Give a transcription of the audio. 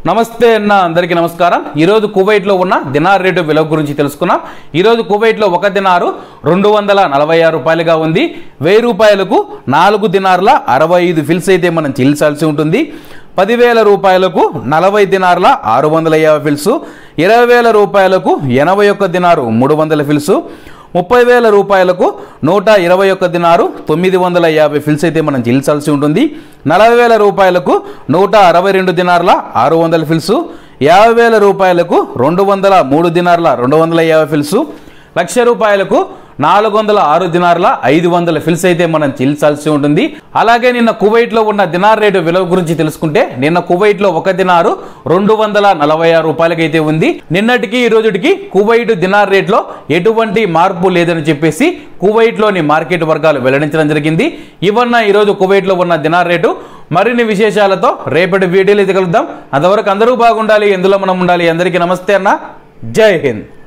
నమస్తే అన్న అందరికీ నమస్కారం ఈరోజు కువైట్లో ఉన్న దినార్ రేటు విలువ గురించి తెలుసుకున్నాం ఈరోజు కువైట్లో ఒక దినారు రెండు వందల నలభై ఆరు రూపాయలుగా ఉంది వెయ్యి రూపాయలకు నాలుగు దినార్ల అరవై ఐదు ఫిల్స్ అయితే మనం చెల్లించాల్సి ఉంటుంది పదివేల రూపాయలకు నలభై దినార్ల ఆరు వందల యాభై ఫిల్స్ ఇరవై వేల రూపాయలకు ఎనభై ఒక్క దినారు మూడు వందల ఫిల్స్ ముప్పై వేల రూపాయలకు నూట ఇరవై ఒక్క దినారు తొమ్మిది వందల యాభై ఫిల్స్ అయితే మనం చెల్లించాల్సి ఉంటుంది నలభై వేల రూపాయలకు నూట అరవై రెండు దినార్ల ఆరు వందల ఫిల్స్ యాభై వేల రూపాయలకు రెండు వందల మూడు దినార్ల రెండు వందల యాభై ఫిల్స్ లక్ష రూపాయలకు నాలుగు వందల ఆరు దినార్ల ఐదు వందల ఫిల్స్ అయితే మనం చెల్లించాల్సి ఉంటుంది అలాగే నిన్న కువైట్ లో ఉన్న దినార్ రేటు విలువ గురించి తెలుసుకుంటే నిన్న కువైట్ లో ఒక దినారు రెండు వందల నలభై ఆరు రూపాయలకైతే ఉంది నిన్నటికి ఈ రోజుటికి కువైట్ దినార్ రేట్ లో ఎటువంటి మార్పు లేదని చెప్పేసి కువైట్ లోని మార్కెట్ వర్గాలు వెల్లడించడం జరిగింది ఇవన్న ఈ రోజు కువైట్ లో ఉన్న దినార్ రేటు మరిన్ని విశేషాలతో రేపటి వీడియోలో అయితే కలుద్దాం అంతవరకు అందరూ బాగుండాలి ఎందులో మనం ఉండాలి అందరికీ నమస్తే అన్న జై హింద్